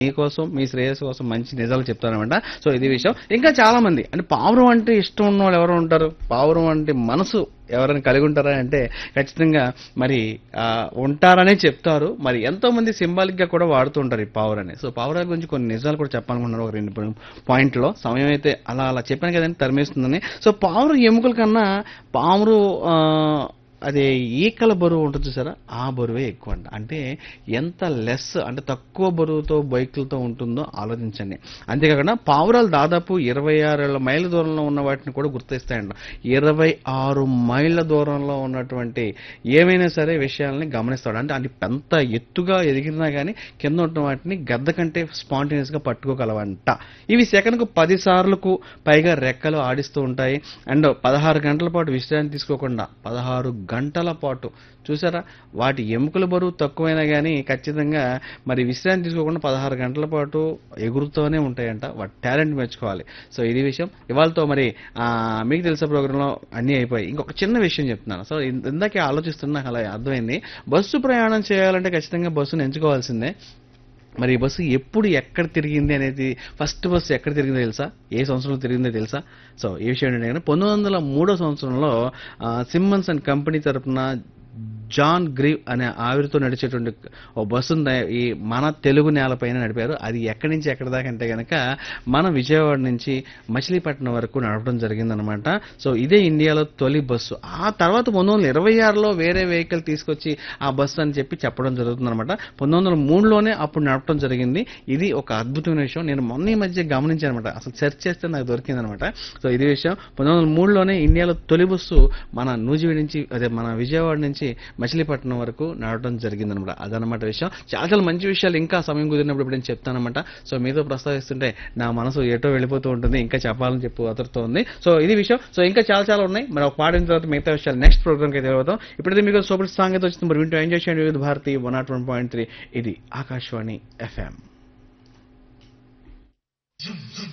మీకోసం మీ శ్రేయస్సు కోసం మంచి నిజాలు చెప్తారనమాట సో ఇది విషయం ఇంకా చాలా మంది అంటే పావురం అంటే ఇష్టం ఉన్న వాళ్ళు ఎవరు ఉంటారు పావురం అంటే మనసు ఎవరైనా కలిగి ఉంటారా అంటే ఖచ్చితంగా మరి ఆ, ఉంటారనే చెప్తారు మరి ఎంతో మంది సింబాలిక్ గా కూడా వాడుతూ ఉంటారు ఈ పావురని సో పావురాల గురించి కొన్ని నిజాలు కూడా చెప్పాలనుకున్నారు ఒక రెండు పాయింట్లో సమయం అయితే అలా అలా చెప్పాను కదండి తరిమేస్తుందని సో పావురం ఎముకల కన్నా పామురు ఆ, అదే ఈకల బరువు ఉంటుంది చూసారా ఆ బరువే ఎక్కువ అంట అంటే ఎంత లెస్ అంటే తక్కువ బరువుతో బైకులతో ఉంటుందో ఆలోచించండి అంతేకాకుండా పావురాలు దాదాపు ఇరవై ఆరు మైళ్ళ దూరంలో ఉన్న వాటిని కూడా గుర్తిస్తాయంట ఇరవై ఆరు మైళ్ళ దూరంలో ఉన్నటువంటి ఏమైనా సరే విషయాల్ని గమనిస్తాడు అంటే అది ఎంత ఎత్తుగా ఎదిగినా కానీ కింద ఉన్న వాటిని గద్ద కంటే స్పాంటేనియస్ గా పట్టుకోగలవంట ఇవి సెకన్కు పది సార్లకు పైగా రెక్కలు ఆడిస్తూ ఉంటాయి అండ్ పదహారు గంటల పాటు విశ్రాంతి తీసుకోకుండా పదహారు గంటల పాటు చూసారా వాటి ఎముకల బరువు తక్కువైనా కానీ ఖచ్చితంగా మరి విశ్రాంతి తీసుకోకుండా పదహారు గంటల పాటు ఎగురుతూనే ఉంటాయంట వాటి టాలెంట్ మెచ్చుకోవాలి సో ఇది విషయం ఇవాళతో మరి ఆ, మీకు తెలిసిన ప్రోగ్రాంలో అన్నీ అయిపోయి ఇంకొక చిన్న విషయం చెప్తున్నాను సో ఇం- ఇందాకే ఆలోచిస్తున్నా నాకు అలా అర్థమైంది బస్సు ప్రయాణం చేయాలంటే ఖచ్చితంగా బస్సును ఎంచుకోవాల్సిందే మరి ఈ బస్సు ఎప్పుడు ఎక్కడ తిరిగింది అనేది ఫస్ట్ బస్సు ఎక్కడ తిరిగిందో తెలుసా ఏ సంవత్సరంలో తిరిగిందో తెలుసా సో ఈ విషయం ఏంటంటే పంతొమ్మిది వందల మూడో సంవత్సరంలో ఆ, సిమ్మన్స్ అండ్ కంపెనీ తరపున జాన్ గ్రీవ్ అనే ఆవిరితో నడిచేటువంటి ఓ బస్సు ఉంది ఈ మన తెలుగు నేలపైన నడిపారు అది ఎక్కడి నుంచి ఎక్కడి దాకా అంటే కనుక మన విజయవాడ నుంచి మచిలీపట్నం వరకు నడపడం జరిగిందనమాట సో ఇదే ఇండియాలో తొలి బస్సు ఆ తర్వాత పంతొమ్మిది వందల ఇరవై ఆరులో వేరే వెహికల్ తీసుకొచ్చి ఆ బస్సు అని చెప్పి చెప్పడం జరుగుతుందన్నమాట పంతొమ్మిది వందల మూడులోనే అప్పుడు నడపడం జరిగింది ఇది ఒక అద్భుతమైన విషయం నేను మొన్న ఈ మధ్య గమనించాను అనమాట అసలు సెర్చ్ చేస్తే నాకు దొరికిందనమాట సో ఇది విషయం పంతొమ్మిది వందల మూడులోనే ఇండియాలో తొలి బస్సు మన నూజివీడి నుంచి అదే మన విజయవాడ నుంచి మచిలీపట్నం వరకు నడవడం జరిగిందనమాట అదనమాట విషయం చాలా చాలా మంచి విషయాలు ఇంకా సమయం కుదిరినప్పుడు ఇప్పుడు నేను చెప్తానమాట సో మీతో ప్రస్తావిస్తుంటే నా మనసు ఎటో వెళ్ళిపోతూ ఉంటుంది ఇంకా చెప్పాలని చెప్పు అతరుతోంది సో ఇది విషయం సో ఇంకా చాలా చాలా ఉన్నాయి మరి ఒక పాడిన తర్వాత మిగతా విషయాలు నెక్స్ట్ ప్రోగ్రామ్కి అయితే వెళ్ళిపోతాం ఇప్పుడైతే మీకు సూపర్ సాంగ్ అయితే వచ్చింది మరి వింటూ ఎంజాయ్ చేయండి Vividh Bharati one nought one point three ఇది ఆకాశవాణి ఎఫ్ఎం Zoom, zoom,